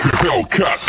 Hellcat.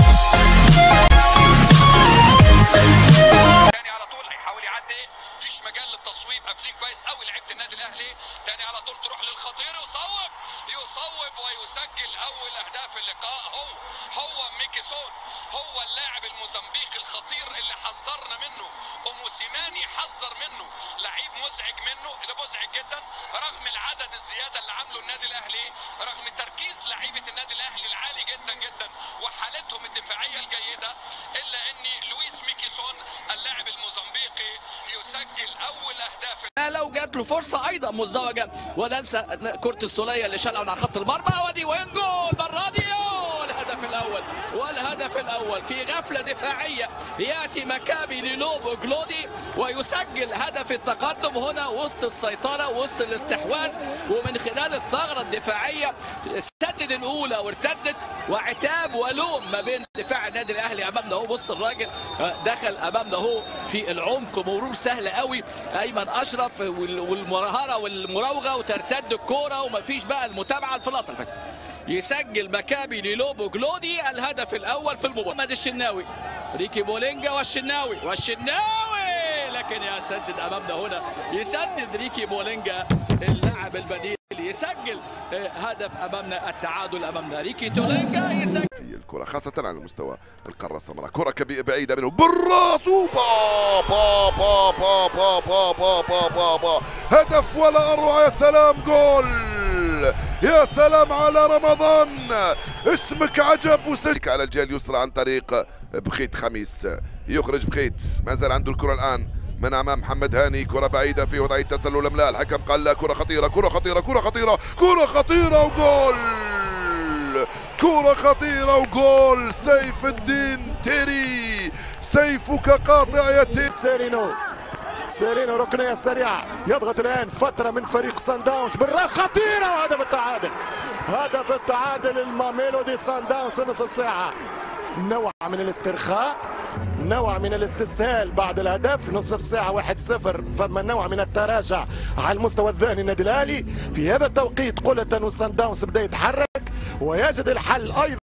تاني على طول هيحاول يعدي مفيش مجال للتصويب قافلين كويس قوي لعيبه النادي الاهلي تاني على طول تروح للخطير يصوب يصوب ويسجل اول اهداف اللقاء هو هو ميكيسون هو اللاعب الموزمبيقي الخطير اللي حذرنا منه وموسيماني حذر منه لعيب مزعج منه ده مزعج جدا رغم العدد الزياده اللي عامله النادي الاهلي رغم تركيز لعيبه النادي الاهلي العالي جدا جدا وحالتهم الدفاعيه الجيده الا ان لويس ميكيسون اللاعب الموزمبيقي يسجل اول اهداف لو جات له فرصه ايضا مزدوجه ولا انسى كره السوليه اللي شالها من على خط المرمى ودي وين جول المره دي جول الهدف الاول والهدف الاول في غفله دفاعيه ياتي مكابي للوبو جلودي ويسجل هدف التقدم هنا وسط السيطره وسط الاستحواذ ومن خلال الثغره الدفاعيه سدد الاولى وارتدت وعتاب ولوم ما بين دفاع النادي الاهلي امامنا اهو بص الراجل آه، دخل امامنا اهو في العمق مرور سهل قوي ايمن اشرف وال- والمهاره والمراوغه وترتد الكوره ومفيش بقى المتابعه الفلاطه اللي فاتت يسجل مكابي للوبو جلودي الهدف الاول في المباراه محمد الشناوي ريكي بولينجا والشناوي والشناوي لكن يسدد امامنا هنا يسدد ريكي بولينجا اللاعب البديل يسجل آه، هدف امامنا التعادل امامنا ريكي تولينجا يسجل في الكرة خاصة على مستوى القارة السمراء كرة كبيرة بعيدة منه بالراس وبا با با با با با با با با با هدف ولا أروع يا سلام جول يا سلام على رمضان اسمك عجب وسلك على الجهة اليسرى عن طريق بخيت خميس يخرج بخيت ما زال عنده الكرة الآن من امام محمد هاني كره بعيده في وضعيه تسلل لا الحكم قال لا كره خطيره كره خطيره كره خطيره كره خطيره وجول كرة خطيرة وجول سيف الدين تيري سيفك قاطع يتيم سيرينو سيرينو ركنية سريعة يضغط الآن فترة من فريق سان داونز بالراس خطيرة وهدف التعادل هدف التعادل الماميلودي سان داونز نصف ساعة نوع من الاسترخاء نوع من الاستسهال بعد الهدف نصف ساعة واحد صفر فما نوع من التراجع على المستوى الذهني النادي الأهلي في هذا التوقيت قلت أن سان داونز بدأ يتحرك ويجد الحل أيضا